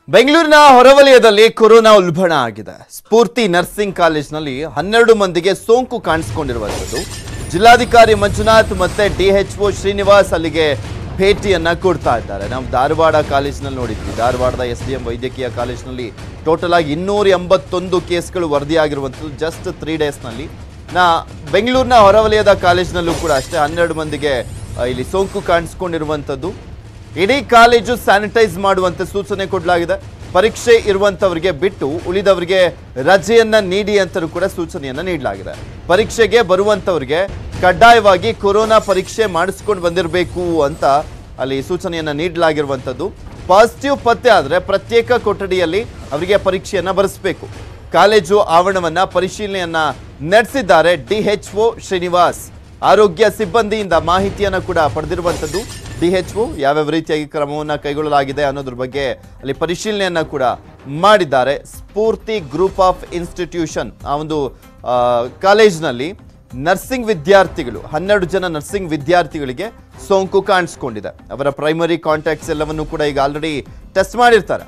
ಬೆಂಗಳೂರಿನ ಹೊರವಲಯದಲ್ಲಿ ಕೊರೋನಾ ಉಲ್ಬಣ ಆಗಿದೆ ಸ್ಫೂರ್ತಿ ನರ್ಸಿಂಗ್ ಕಾಲೇಜ್ನಲ್ಲಿ ಹನ್ನೆರಡು ಮಂದಿಗೆ ಸೋಂಕು ಕಾಣಿಸಿಕೊಂಡಿರುವಂಥದ್ದು ಜಿಲ್ಲಾಧಿಕಾರಿ ಮಂಜುನಾಥ್ ಮತ್ತೆ ಡಿಎಚ್ಒ ಶ್ರೀನಿವಾಸ್ ಅಲ್ಲಿಗೆ ಭೇಟಿಯನ್ನ ಕೊಡ್ತಾ ಇದ್ದಾರೆ ನಾವು ಧಾರವಾಡ ಕಾಲೇಜಿನಲ್ಲಿ ನೋಡಿದ್ವಿ ಧಾರವಾಡದ ಎಸ್ ಡಿ ಎಂ ವೈದ್ಯಕೀಯ ಕಾಲೇಜಿನಲ್ಲಿ ಟೋಟಲ್ ಆಗಿ ಇನ್ನೂರ ಎಂಬತ್ತೊಂದು ಕೇಸ್ಗಳು ವರದಿಯಾಗಿರುವಂಥದ್ದು ಜಸ್ಟ್ ತ್ರೀ ಡೇಸ್ನಲ್ಲಿ ನಾ ಬೆಂಗಳೂರಿನ ಹೊರವಲಯದ ಕಾಲೇಜಿನಲ್ಲೂ ಕೂಡ ಅಷ್ಟೇ ಹನ್ನೆರಡು ಮಂದಿಗೆ ಆ, ಇಲ್ಲಿ ಸೋಂಕು ಕಾಣಿಸ್ಕೊಂಡಿರುವಂಥದ್ದು ಇಡೀ ಕಾಲೇಜು ಸ್ಯಾನಿಟೈಸ್ ಮಾಡುವಂತೆ ಸೂಚನೆ ಕೊಡಲಾಗಿದೆ ಪರೀಕ್ಷೆ ಇರುವಂತವರಿಗೆ ಬಿಟ್ಟು ಉಳಿದವರಿಗೆ ರಜೆಯನ್ನ ನೀಡಿ ಅಂತಲೂ ಕೂಡ ಸೂಚನೆಯನ್ನ ನೀಡಲಾಗಿದೆ ಪರೀಕ್ಷೆಗೆ ಬರುವಂತವರಿಗೆ ಕಡ್ಡಾಯವಾಗಿ ಕೊರೋನಾ ಪರೀಕ್ಷೆ ಮಾಡಿಸ್ಕೊಂಡು ಬಂದಿರಬೇಕು ಅಂತ ಅಲ್ಲಿ ಸೂಚನೆಯನ್ನ ನೀಡಲಾಗಿರುವಂಥದ್ದು ಪಾಸಿಟಿವ್ ಪತ್ತೆ ಆದರೆ ಪ್ರತ್ಯೇಕ ಕೊಠಡಿಯಲ್ಲಿ ಅವರಿಗೆ ಪರೀಕ್ಷೆಯನ್ನ ಬರೆಸಬೇಕು ಕಾಲೇಜು ಆವರಣವನ್ನ ಪರಿಶೀಲನೆಯನ್ನ ನಡೆಸಿದ್ದಾರೆ ಡಿಎಚ್ಒ ಶ್ರೀನಿವಾಸ್ ಆರೋಗ್ಯ ಸಿಬ್ಬಂದಿಯಿಂದ ಮಾಹಿತಿಯನ್ನು ಕೂಡ ಪಡೆದಿರುವಂಥದ್ದು ಡಿಎಚ್ಒ ಯಾವ್ಯಾವ ರೀತಿಯಾಗಿ ಕ್ರಮವನ್ನು ಕೈಗೊಳ್ಳಲಾಗಿದೆ ಅನ್ನೋದ್ರ ಬಗ್ಗೆ ಅಲ್ಲಿ ಪರಿಶೀಲನೆಯನ್ನ ಕೂಡ ಮಾಡಿದ್ದಾರೆ ಸ್ಫೂರ್ತಿ ಗ್ರೂಪ್ ಆಫ್ ಇನ್ಸ್ಟಿಟ್ಯೂಷನ್ ಆ ಒಂದು ಆ, ಕಾಲೇಜ್ನಲ್ಲಿ ನರ್ಸಿಂಗ್ ವಿದ್ಯಾರ್ಥಿಗಳು ಹನ್ನೆರಡು ಜನ ನರ್ಸಿಂಗ್ ವಿದ್ಯಾರ್ಥಿಗಳಿಗೆ ಸೋಂಕು ಕಾಣಿಸ್ಕೊಂಡಿದೆ ಅವರ ಪ್ರೈಮರಿ ಕಾಂಟ್ಯಾಕ್ಟ್ಸ್ ಎಲ್ಲವನ್ನು ಕೂಡ ಈಗ ಆಲ್ರೆಡಿ ಟೆಸ್ಟ್ ಮಾಡಿರ್ತಾರೆ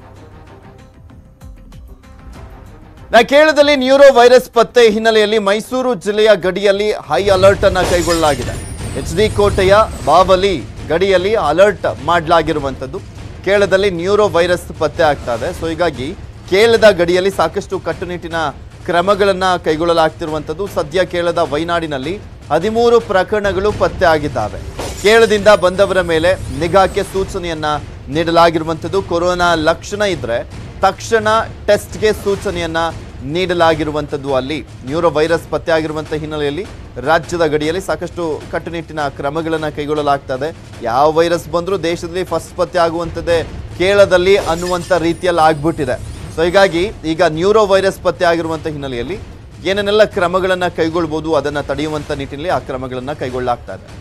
ನಾ ಕೇರಳದಲ್ಲಿ ನ್ಯೂರೋ ವೈರಸ್ ಪತ್ತೆ ಹಿನ್ನೆಲೆಯಲ್ಲಿ ಮೈಸೂರು ಜಿಲ್ಲೆಯ ಗಡಿಯಲ್ಲಿ ಹೈ ಅಲರ್ಟ್ ಅನ್ನ ಕೈಗೊಳ್ಳಲಾಗಿದೆ ಎಚ್ ಡಿ ಕೋಟೆಯ ಬಾವಲಿ ಗಡಿಯಲ್ಲಿ ಅಲರ್ಟ್ ಮಾಡಲಾಗಿರುವಂಥದ್ದು ಕೇರಳದಲ್ಲಿ ನ್ಯೂರೋ ವೈರಸ್ ಪತ್ತೆ ಆಗ್ತಾ ಇದೆ ಸೊ ಹೀಗಾಗಿ ಕೇರಳದ ಗಡಿಯಲ್ಲಿ ಸಾಕಷ್ಟು ಕಟ್ಟುನಿಟ್ಟಿನ ಕ್ರಮಗಳನ್ನ ಕೈಗೊಳ್ಳಲಾಗ್ತಿರುವಂಥದ್ದು ಸದ್ಯ ಕೇರಳದ ವೈನಾಡಿನಲ್ಲಿ ಹದಿಮೂರು ಪ್ರಕರಣಗಳು ಪತ್ತೆ ಆಗಿದ್ದಾವೆ ಕೇರಳದಿಂದ ಬಂದವರ ಮೇಲೆ ನಿಗಾಕ್ಕೆ ಸೂಚನೆಯನ್ನ ನೀಡಲಾಗಿರುವಂಥದ್ದು ಕೊರೋನಾ ಲಕ್ಷಣ ಇದ್ರೆ ತಕ್ಷಣ ಟೆಸ್ಟ್ಗೆ ಸೂಚನೆಯನ್ನ ನೀಡಲಾಗಿರುವಂಥದ್ದು ಅಲ್ಲಿ ನ್ಯೂರೋ ವೈರಸ್ ಪತ್ತೆ ಆಗಿರುವಂಥ ಹಿನ್ನೆಲೆಯಲ್ಲಿ ರಾಜ್ಯದ ಗಡಿಯಲ್ಲಿ ಸಾಕಷ್ಟು ಕಟ್ಟುನಿಟ್ಟಿನ ಕ್ರಮಗಳನ್ನು ಕೈಗೊಳ್ಳಲಾಗ್ತದೆ ಯಾವ ವೈರಸ್ ಬಂದರೂ ದೇಶದಲ್ಲಿ ಫಸ್ಟ್ ಪತ್ತೆ ಆಗುವಂಥದ್ದೇ ಕೇರಳದಲ್ಲಿ ಅನ್ನುವಂಥ ರೀತಿಯಲ್ಲಿ ಆಗ್ಬಿಟ್ಟಿದೆ ಸೊ ಹೀಗಾಗಿ ಈಗ ನ್ಯೂರೋ ವೈರಸ್ ಪತ್ತೆ ಆಗಿರುವಂಥ ಹಿನ್ನೆಲೆಯಲ್ಲಿ ಏನೇನೆಲ್ಲ ಕ್ರಮಗಳನ್ನು ಕೈಗೊಳ್ಬೋದು ಅದನ್ನು ತಡೆಯುವಂಥ ನಿಟ್ಟಿನಲ್ಲಿ ಆ ಕ್ರಮಗಳನ್ನು ಕೈಗೊಳ್ಳಲಾಗ್ತಾ ಇದೆ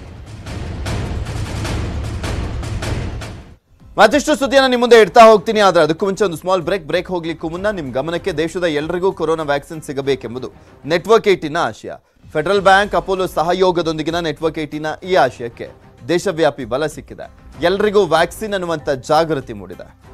ಮತ್ತಷ್ಟು ಸುದ್ದಿಯನ್ನು ನಿಮ್ಮ ಮುಂದೆ ಇಡ್ತಾ ಹೋಗ್ತೀನಿ ಆದ್ರೆ ಅದಕ್ಕೂ ಮುಂಚೆ ಒಂದು ಸ್ಮಾಲ್ ಬ್ರೇಕ್ ಬ್ರೇಕ್ ಹೋಗ್ಲಿಕ್ಕೂ ಮುನ್ನ ನಿಮ್ಮ ಗಮನಕ್ಕೆ ದೇಶದ ಎಲ್ಲರಿಗೂ ಕೊರೋನಾ ವ್ಯಾಕ್ಸಿನ್ ಸಿಗಬೇಕೆಂಬುದು ನೆಟ್ವರ್ಕ್ ಏಟಿನ ಆಶಯ ಫೆಡರಲ್ ಬ್ಯಾಂಕ್ ಅಪೋಲೋ ಸಹಯೋಗದೊಂದಿಗಿನ ನೆಟ್ವರ್ಕ್ ಏಟಿನ ಈ ಆಶಯಕ್ಕೆ ದೇಶವ್ಯಾಪಿ ಬಲ ಸಿಕ್ಕಿದೆ ಎಲ್ರಿಗೂ ವ್ಯಾಕ್ಸಿನ್ ಅನ್ನುವಂಥ ಜಾಗೃತಿ ಮೂಡಿದೆ